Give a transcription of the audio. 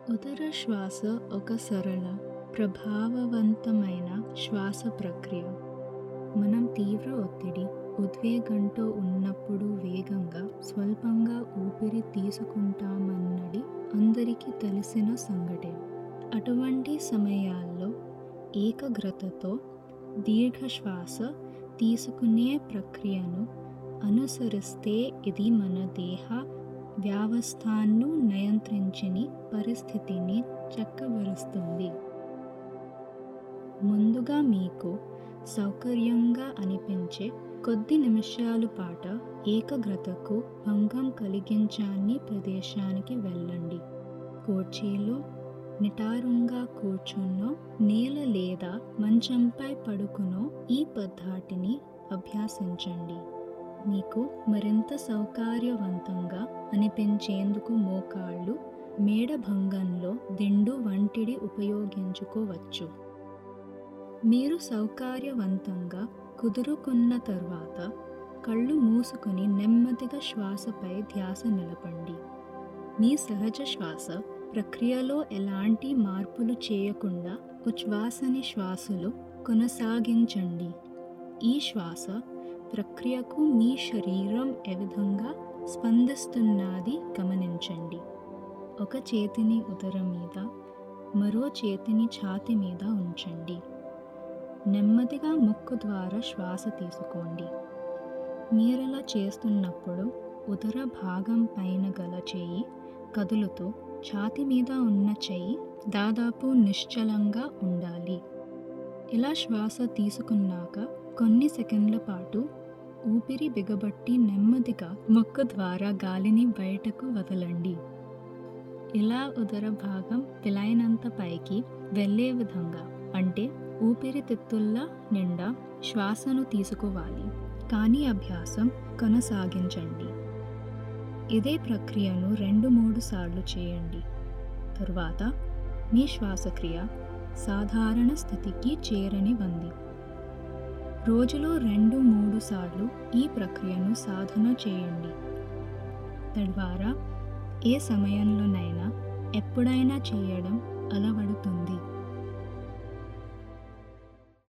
ఉదర శ్వాస ఒక సరళ ప్రభావవంతమైన శ్వాస ప్రక్రియ మనం తీవ్ర ఒత్తిడి ఉద్వేగంతో ఉన్నప్పుడు వేగంగా స్వల్పంగా ఊపిరి తీసుకుంటామన్నది అందరికీ తెలిసిన సంఘటన అటువంటి సమయాల్లో ఏకాగ్రతతో దీర్ఘ శ్వాస తీసుకునే ప్రక్రియను అనుసరిస్తే ఇది మన దేహ వ్యవస్థను నియంత్రించని పరిస్థితిని చక్కబరుస్తుంది ముందుగా మీకు సౌకర్యంగా అనిపించే కొద్ది నిమిషాల పాట ఏకాగ్రతకు భంగం కలిగించని ప్రదేశానికి వెళ్ళండి కుర్చీలో నిటారుగా కూర్చున్నో నేల లేదా మంచంపై పడుకునో ఈ పద్ధతిని అభ్యాసించండి మీకు మరింత సౌకర్యవంతంగా అనిపించేందుకు మోకాళ్ళు మేడ భంగంలో దిండు వంటిది ఉపయోగించుకోవచ్చు మీరు సౌకర్యవంతంగా కుదురుకున్న తర్వాత కళ్ళు మూసుకొని నెమ్మదిగా శ్వాసపై ధ్యాస నిలపండి మీ సహజ శ్వాస ప్రక్రియలో ఎలాంటి మార్పులు చేయకుండా ఉచ్ఛ్వాసని శ్వాసలు కొనసాగించండి ఈ శ్వాస ప్రక్రియకు మీ శరీరం ఏ విధంగా స్పందిస్తున్నది గమనించండి ఒక చేతిని ఉదరం మీద మరో చేతిని ఛాతి మీద ఉంచండి నెమ్మదిగా ముక్కు ద్వారా శ్వాస తీసుకోండి మీరలా చేస్తున్నప్పుడు ఉదర భాగం పైన గల చేయి కదులుతూ ఛాతి మీద ఉన్న చెయ్యి దాదాపు నిశ్చలంగా ఉండాలి ఇలా శ్వాస తీసుకున్నాక కొన్ని సెకండ్ల పాటు ఊపిరి బిగబట్టి నెమ్మదిగా ముక్కు ద్వారా గాలిని బయటకు వదలండి ఇలా ఉదర భాగం పిలైనంత పైకి వెళ్ళే విధంగా అంటే ఊపిరితిత్తుల నిండా శ్వాసను తీసుకోవాలి కానీ అభ్యాసం కొనసాగించండి ఇదే ప్రక్రియను రెండు మూడు సార్లు చేయండి తరువాత మీ శ్వాసక్రియ సాధారణ స్థితికి చేరనివ్వండి రోజులో రెండు మూడు సార్లు ఈ ప్రక్రియను సాధన చేయండి తద్వారా ఏ సమయంలోనైనా ఎప్పుడైనా చేయడం అలవడుతుంది